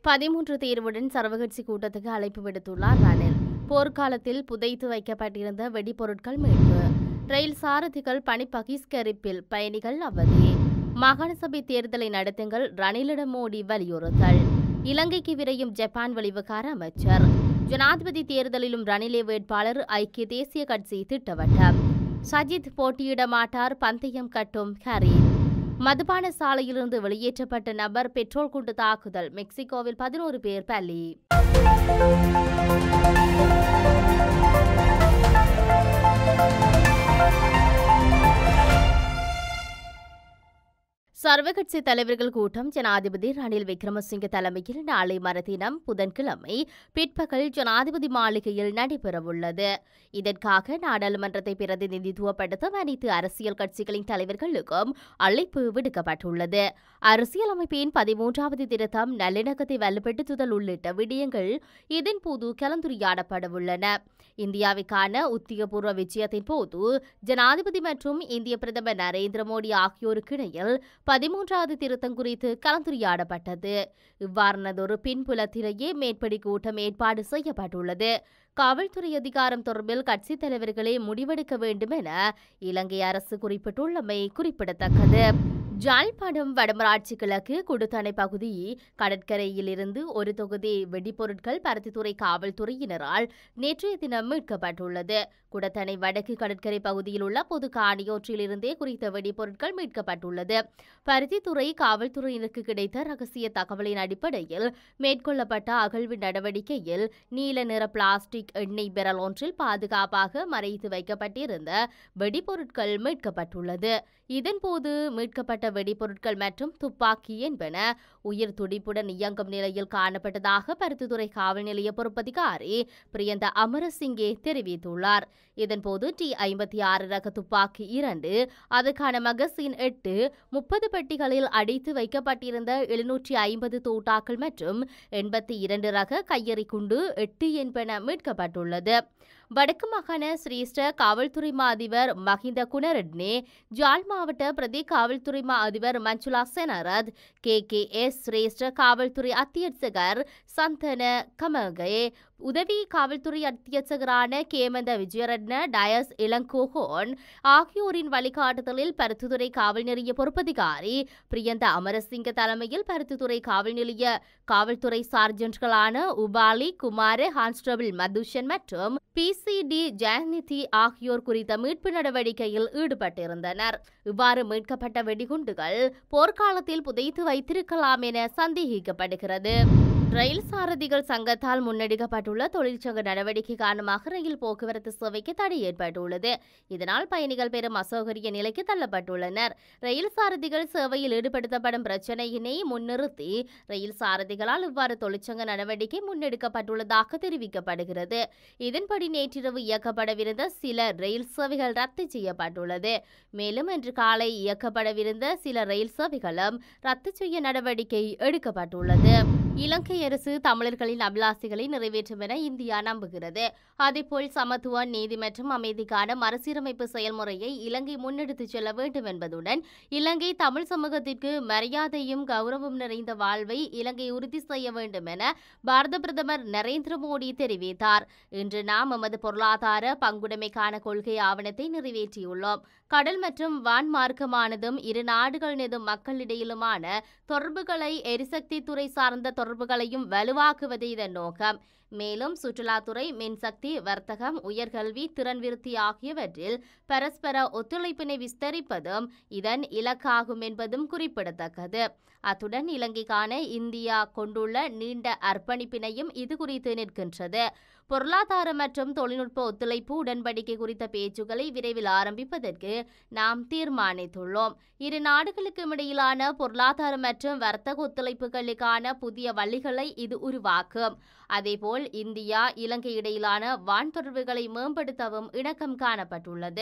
பதிமூன்று தேர்வுடன் சர்வகட்சி கூட்டத்துக்கு அழைப்பு விடுத்துள்ளார் ரணில் போர்க்காலத்தில் புதைத்து வைக்கப்பட்டிருந்த வெடிபொருட்கள் மீட்பு ரயில் சாரதிகள் பணி பகிஷ்கரிப்பில் பயணிகள் அவதி மாகாண சபை தேர்தலை நடத்துங்கள் ரணிலிடம் மோடி வலியுறுத்தல் இலங்கைக்கு விரையும் ஜப்பான் வெளிவிகார அமைச்சர் ஜனாதிபதி தேர்தலிலும் ரணிலே வேட்பாளர் ஐக்கிய தேசிய கட்சி திட்டவட்டம் சஜித் போட்டியிட மாட்டார் பந்தயம் கட்டும் ஹரி மதுபான சாலையிலிருந்து வெளியேற்றப்பட்ட நபர் பெட்ரோல் குண்டு தாக்குதல் மெக்சிகோவில் பதினோரு பேர் பலி சர்வகட்சி தலைவர்கள் கூட்டம் ஜனாதிபதி ரணில் விக்ரமசிங்க தலைமையில் நாளை மறுதினம் புதன்கிழமை பிற்பகல் ஜனாதிபதி மாளிகையில் நடைபெறவுள்ளது இதற்காக நாடாளுமன்றத்தை பிரதிநிதித்துவப்படுத்தும் அனைத்து அரசியல் கட்சிகளின் தலைவர்களுக்கும் அழைப்பு விடுக்கப்பட்டுள்ளது அரசியலமைப்பின் பதிமூன்றாவது திருத்தம் நல்லிணக்கத்தை வலுப்படுத்துதல் உள்ளிட்ட விடயங்கள் இதன்போது கலந்துரையாடப்படவுள்ளன இந்தியாவுக்கான உத்தியபூர்வ விஜயத்தின் போது ஜனாதிபதி மற்றும் இந்திய பிரதமர் நரேந்திர மோடி ஆகியோருக்கு இடையில் பதிமூன்றாவது திருத்தம் குறித்து கலந்துரையாடப்பட்டது இவ்வாறானதொரு பின்புலத்திலேயே மேற்படி கூட்டம் ஏற்பாடு செய்யப்பட்டுள்ளது காவல்துறை அதிகாரம் தொடர்பில் கட்சித் தலைவர்களே முடிவெடுக்க வேண்டும் என இலங்கை அரசு குறிப்பிட்டுள்ளமை குறிப்பிடத்தக்கது ஜாழ்ப்பாணம் வடமராட்சி கிழக்கு குடுத்தணை பகுதி கடற்கரையிலிருந்து ஒரு தொகுதி வெடிபொருட்கள் பருத்தித்துறை காவல்துறையினரால் நேற்றைய தினம் மீட்கப்பட்டுள்ளது குடத்தணை வடக்கு கடற்கரை பகுதியில் உள்ள பொது காணியொன்றிலிருந்தே குறித்த வெடிபொருட்கள் மீட்கப்பட்டுள்ளது பருத்தித்துறை காவல்துறையினருக்கு கிடைத்த ரகசிய தகவலின் அடிப்படையில் மேற்கொள்ளப்பட்ட அகழ்வு நடவடிக்கையில் நீல நிற பிளாஸ்டிக் எண்ணெய் பெரல் ஒன்றில் பாதுகாப்பாக மறைத்து வைக்கப்பட்டிருந்த வெடிபொருட்கள் மீட்கப்பட்டுள்ளது இதன்போது மீட்கப்பட்ட வெடிபொருட்கள் மற்றும் துப்பாக்கி என்பன உயிர் துடிப்புடன் இயங்கும் நிலையில் காணப்பட்டதாக பருத்தித்துறை காவல் நிலைய பொறுப்பதிகாரி பிரியந்த அமரசிங்கே தெரிவித்துள்ளார் இதன்போது டி ஐம்பத்தி ஆறு ரக துப்பாக்கி இரண்டு அதற்கான மகசின் எட்டு முப்பது பெட்டிகளில் அடைத்து வைக்கப்பட்டிருந்த எழுநூற்றி ஐம்பது தோட்டாக்கள் மற்றும் எண்பத்தி இரண்டு ரக கையெறி குண்டு எட்டு என்பன மீட்கப்பட்டுள்ளது வடக்கு மாகாண சிரேஷ்ட காவல்துறை மா அதிபர் மஹிந்த குணரெட்னே ஜாழ் மாவட்ட பிரதி காவல்துறை மா அதிபர் Manjula Senarath K K S சிரேஷ்ட காவல்துறை அத்தியட்சகர் சந்தன கமகே உதவி காவல்துறை அத்தியட்சகரான கேமந்த விஜயரட்ன டயஸ் இளங்கோகோன் ஆகியோரின் வழிகாட்டுதலில் பருத்தித்துறை காவல் நிலைய பொறுப்பதிகாரி பிரியந்த அமரசிங்க தலைமையில் பருத்தித்துறை காவல் நிலைய காவல்துறை சார்ஜென்ட்களான உபாலி குமார கான்ஸ்டபிள் மதுஷன் மற்றும் பி சி டி ஜெயநிதி ஆகியோர் குறித்த மீட்பு நடவடிக்கையில் ஈடுபட்டிருந்தனர் இவ்வாறு மீட்கப்பட்ட வெடிகுண்டுகள் போர்க்காலத்தில் புதைத்து வைத்திருக்கலாம் என சந்தேகிக்கப்படுகிறது ரயில் சாரதிகள் சங்கத்தால் முன்னெடுக்கப்பட்டுள்ள தொழிற்சங்க நடவடிக்கை காரணமாக ரயில் போக்குவரத்து சேவைக்கு தடை ஏற்பட்டுள்ளது இதனால் பயணிகள் பெரும் அசௌகரிய நிலைக்கு தள்ளப்பட்டுள்ளனர் ரயில் சாரதிகள் சேவையில் ஈடுபடுத்தப்படும் பிரச்சினையினை முன்னிறுத்தி ரயில் சாரதிகளால் இவ்வாறு தொழிற்சங்க நடவடிக்கை முன்னெடுக்கப்பட்டுள்ளதாக தெரிவிக்கப்படுகிறது இதன்படி நேற்றிரவு இயக்கப்படவிருந்த சில ரயில் சேவைகள் ரத்து செய்யப்பட்டுள்ளது மேலும் இன்று காலை இயக்கப்படவிருந்த சில ரயில் சேவைகளும் ரத்து செய்ய நடவடிக்கை எடுக்கப்பட்டுள்ளது இலங்கை அரசு தமிழர்களின் அபிலாசைகளை நிறைவேற்றும் என இந்தியா நம்புகிறது அதேபோல் சமத்துவ நீதி மற்றும் அமைதிக்கான மறுசீரமைப்பு செயல்முறையை இலங்கை முன்னெடுத்துச் செல்ல வேண்டும் என்பதுடன் இலங்கை தமிழ் சமூகத்திற்கு மரியாதையும் கௌரவம் நிறைந்த வாழ்வை இலங்கை உறுதி செய்ய வேண்டும் என பாரத பிரதமர் நரேந்திர மோடி தெரிவித்தார் இன்று நாம் எமது பொருளாதார பங்குடைமைக்கான கொள்கை ஆவணத்தை நிறைவேற்றியுள்ளோம் கடல் மற்றும் வான் மார்க்கமானதும் இரு நாடுகளினதும் மக்களிடையிலுமான தொடர்புகளை எரிசக்தி துறை சார்ந்த தொடர்புகளையும் வலுவாக்குவது இதன் நோக்கம் மேலும் சுற்றுலாத்துறை மின்சக்தி வர்த்தகம் உயர்கல்வி திறன் விருத்தி ஆகியவற்றில் பரஸ்பர ஒத்துழைப்பினை விஸ்தரிப்பதும் இதன் இலக்காகும் என்பதும் குறிப்பிடத்தக்கது அத்துடன் இலங்கைக்கான இந்தியா கொண்டுள்ள நீண்ட அர்ப்பணிப்பினையும் இது குறித்து நிற்கின்றது பொருளாதார மற்றும் தொழில்நுட்ப ஒத்துழைப்பு உடன்படிக்கை குறித்த பேச்சுக்களை விரைவில் ஆரம்பிப்பதற்கு நாம் தீர்மானித்துள்ளோம் இரு நாடுகளுக்கும் இடையிலான பொருளாதார மற்றும் வர்த்தக ஒத்துழைப்புகளுக்கான புதிய வழிகளை இது உருவாக்கும் அதேபோல் இந்தியா இலங்கை இடையிலான வான் தொடர்புகளை மேம்படுத்தவும் இணக்கம் காணப்பட்டுள்ளது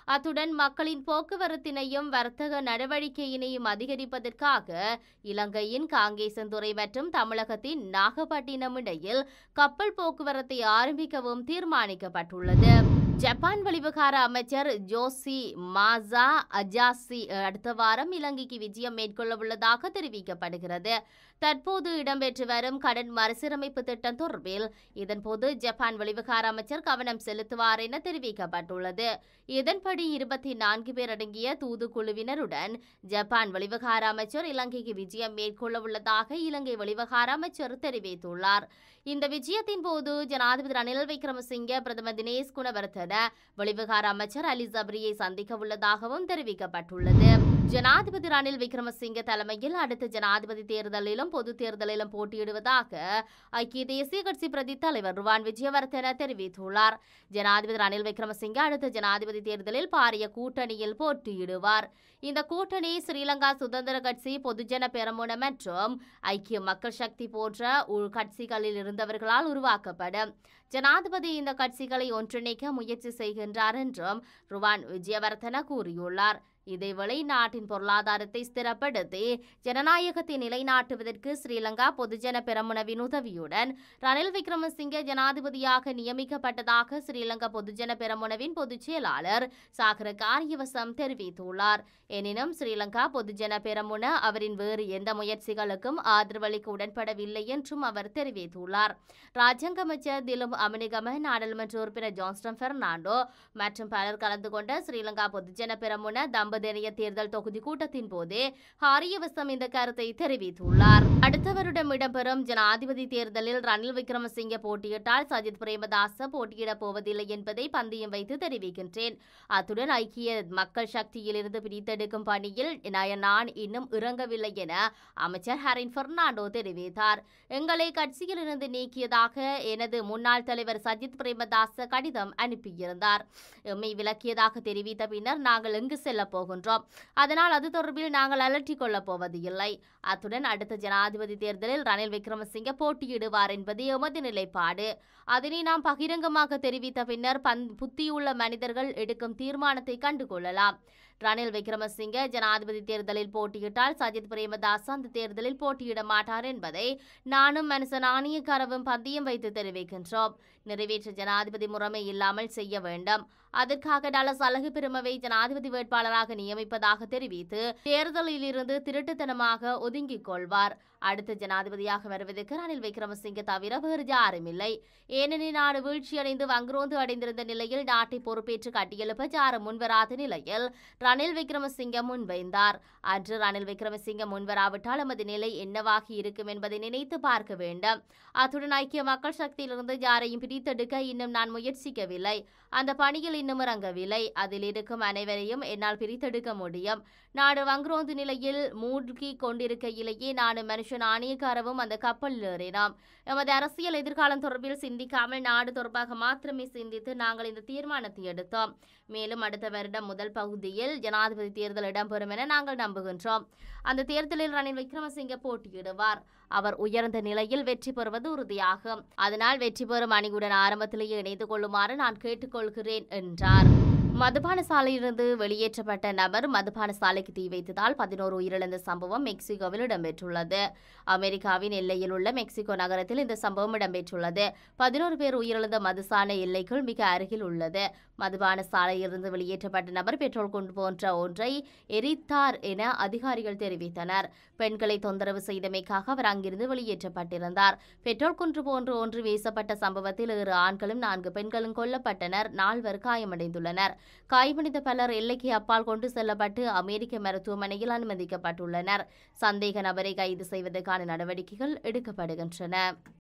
அத்துடன் மக்களின் போக்குவரத்தினையும் வர்த்தக நடவடிக்கையினையும் அதிகரிப்பதற்காக இலங்கையின் காங்கேசன்துறை மற்றும் தமிழகத்தின் நாகப்பட்டினம் இடையில் கப்பல் போக்குவரத்தை ஆரம்பிக்கவும் தீர்மானிக்கப்பட்டுள்ளது ஜப்பான் வெளிவிகார அமைச்சர் ஜோசி மாசா அஜாசி அடுத்த வாரம் இலங்கைக்கு விஜயம் மேற்கொள்ள உள்ளதாக தெரிவிக்கப்படுகிறது தற்போது இடம்பெற்று வரும் கடன் மறுசீரமைப்பு திட்டம் தொடர்பில் இதன்போது ஜப்பான் வெளிவிகார அமைச்சர் கவனம் செலுத்துவார் என தெரிவிக்கப்பட்டுள்ளது இதன்படி இருபத்தி நான்கு பேர் அடங்கிய தூதுக்குழுவினருடன் ஜப்பான் வெளிவிகார அமைச்சர் இலங்கைக்கு விஜயம் மேற்கொள்ள உள்ளதாக இலங்கை வெளிவிகார அமைச்சர் தெரிவித்துள்ளார் இந்த விஜயத்தின் போது ஜனாதிபதி ரணில் விக்ரமசிங்க பிரதமர் தினேஷ் குணவர்த்தன வெளிவிகார அமைச்சர் அலி ஜப்ரியை சந்திக்க உள்ளதாகவும் தெரிவிக்கப்பட்டுள்ளது ஜனாதிபதி ரணில் விக்ரமசிங்க தலைமையில் அடுத்த ஜனாதிபதி தேர்தலிலும் பொது தேர்தலிலும் போட்டியிடுவதாக ஐக்கிய தேசிய கட்சி பிரதி தலைவர் ருவான் விஜயவர்தன தெரிவித்துள்ளார் ஜனாதிபதி ரணில் விக்ரமசிங்க அடுத்த ஜனாதிபதி தேர்தலில் பாரிய கூட்டணியில் போட்டியிடுவார் இந்த கூட்டணி ஸ்ரீலங்கா சுதந்திர கட்சி பொதுஜன பெரமுன மற்றும் ஐக்கிய மக்கள் சக்தி போன்ற உள் கட்சிகளில் இருந்தவர்களால் உருவாக்கப்படும் ஜனாதிபதி இந்த கட்சிகளை ஒன்றிணைக்க முயற்சி செய்கின்றார் என்றும் ருவான் விஜயவர்தன கூறியுள்ளார் இதேவேளை நாட்டின் பொருளாதாரத்தை ஸ்திரப்படுத்தி ஜனநாயகத்தை நிலைநாட்டுவதற்கு ஸ்ரீலங்கா பொதுஜன பெரமுனவின் உதவியுடன் ரணில் விக்ரமசிங்கே ஜனாதிபதியாக நியமிக்கப்பட்டதாக ஸ்ரீலங்கா பொதுஜன பெரமுனவின் பொதுச் செயலாளர் சாகர காரியவசம் தெரிவித்துள்ளார் எனினும் ஸ்ரீலங்கா பொதுஜன பெரமுன அவரின் வேறு எந்த முயற்சிகளுக்கும் ஆதரவளிக்க உடன்படவில்லை என்றும் அவர் தெரிவித்துள்ளார் ராஜாங்க அமைச்சர் திலும் அமினிகம நாடாளுமன்ற உறுப்பினர் ஜான்ஸ்டன் பெர்னாண்டோ மற்றும் பலர் கலந்து கொண்ட ஸ்ரீலங்கா பொதுஜன பெரமுன தம்பதிய தேர்தல் தொகுதி கூட்டத்தின் போதே ஹாரியவசம் இந்த கருத்தை தெரிவித்துள்ளார் அடுத்த வருடம் இடம்பெறும் ஜனாதிபதி தேர்தலில் ரணில் விக்ரமசிங்க போட்டியிட்டால் சஜித் பிரேமதாச போட்டியிடப் போவதில்லை என்பதை பந்தயம் வைத்து தெரிவிக்கின்றேன் அத்துடன் ஐக்கிய மக்கள் சக்தியிலிருந்து பிரித்தெடுக்கும் பணியில் நய- நான் இன்னும் இறங்கவில்லை என அமைச்சர் ஹரின் பெர்னாண்டோ தெரிவித்தார் எங்களை கட்சியிலிருந்து நீக்கியதாக எனது முன்னாள் தலைவர் சஜித் பிரேமதாச கடிதம் அனுப்பியிருந்தார் எம்மை விலக்கியதாக தெரிவித்த பின்னர் நாங்கள் எங்கு செல்லப் போகின்றோம் அதனால் அது தொடர்பில் நாங்கள் அலட்டிக் கொள்ளப் போவது இல்லை அத்துடன் அடுத்த ஜனாதிபதி தேர்தலில் ரணில் விக்ரமசிங்க போட்டியிடுவார் என்பது எமது நிலைப்பாடு அதனை நாம் பகிரங்கமாக தெரிவித்த பின்னர் பந் புத்தியுள்ள மனிதர்கள் எடுக்கும் தீர்மானத்தை கண்டுகொள்ளலாம் ரணில் விக்ரமசிங்க ஜனாதிபதி தேர்தலில் போட்டியிட்டால் சஜித் பிரேமதாஸ் அந்த தேர்தலில் போட்டியிட மாட்டார் என்பதை நானும் மனுஷ நாணயக்காரவும் பந்தயம் வைத்து தெரிவிக்கின்றோம் நிறைவேற்ற ஜனாதிபதி முறைமை இல்லாமல் செய்ய வேண்டும் அதற்காக டலஸ் அழகு பெருமவை ஜனாதிபதி வேட்பாளராக நியமிப்பதாக தெரிவித்து தேர்தலில் இருந்து திருட்டுத்தனமாக ஒதுங்கிக் கொள்வார் அடுத்த ஜனாதிபதியாக வருவதற்கு ரணில் விக்ரமசிங்க தவிர வேறு யாரும் இல்லை ஏனெனில் நாடு வீழ்ச்சியடைந்து வங்குரோந்து அடைந்திருந்த நிலையில் நாட்டை பொறுப்பேற்று கட்டியெழுப்ப யாரும் முன்வராத நிலையில் ரணில் விக்ரமசிங்க முன்வைந்தார் அன்று ரணில் விக்ரமசிங்க முன்வராவிட்டால் நமது நிலை என்னவாகி இருக்கும் என்பதை நினைத்து பார்க்க வேண்டும் அத்துடன் ஐக்கிய மக்கள் சக்தியிலிருந்து யாரையும் பிரித்தெடுக்க இன்னும் நான் முயற்சிக்கவில்லை அந்த பணியில் இன்னும் இறங்கவில்லை அதில் இருக்கும் அனைவரையும் என்னால் பிரித்தெடுக்க முடியும் நாடு வங்குரோந்து நிலையில் மூழ்கி கொண்டிருக்கையிலேயே நாடு மனுஷன் ஆணையக்காரவும் அந்த கப்பலில் ஏறினோம் எமது அரசியல் எதிர்காலம் தொடர்பில் சிந்திக்காமல் நாடு தொடர்பாக மாத்திரமே சிந்தித்து நாங்கள் இந்த தீர்மானத்தை எடுத்தோம் மேலும் அடுத்த வருடம் முதல் பகுதியில் ஜனாதிபதி தேர்தல் இடம்பெறும் என நாங்கள் நம்புகின்றோம் அந்த தேர்தலில் ரணில் விக்ரமசிங்க போட்டியிடுவார் அவர் உயர்ந்த நிலையில் வெற்றி பெறுவது உறுதியாகும் அதனால் வெற்றி பெறும் அணியுடன் ஆரம்பத்திலேயே இணைந்து கொள்ளுமாறு நான் கேட்டுக்கொள்கிறேன் என்றார் மதுபான சாலையிலிருந்து வெளியேற்றப்பட்ட நபர் மதுபான சாலைக்கு தீ வைத்ததால் பதினோரு உயிரிழந்த சம்பவம் மெக்சிகோவில் இடம்பெற்றுள்ளது அமெரிக்காவின் எல்லையில் உள்ள மெக்சிகோ நகரத்தில் இந்த சம்பவம் இடம்பெற்றுள்ளது பதினோரு பேர் உயிரிழந்த மதுசான எல்லைக்குள் மிக அருகில் உள்ளது மதுபான சாலையிலிருந்து வெளியேற்றப்பட்ட நபர் பெட்ரோல் கொண்டு போன்ற ஒன்றை எரித்தார் என அதிகாரிகள் தெரிவித்தனர் பெண்களை தொந்தரவு செய்தமைக்காக அவர் அங்கிருந்து வெளியேற்றப்பட்டிருந்தார் பெட்ரோல் குன்று போன்று ஒன்று வீசப்பட்ட சம்பவத்தில் இரு ஆண்களும் நான்கு பெண்களும் கொல்லப்பட்டனர் நால்வர் காயமடைந்துள்ளனர் காயமடைந்த பலர் எல்லைக்கு அப்பால் கொண்டு செல்லப்பட்டு அமெரிக்க மருத்துவமனையில் அனுமதிக்கப்பட்டுள்ளனர் சந்தேக நபரை கைது செய்வதற்கான நடவடிக்கைகள் எடுக்கப்படுகின்றன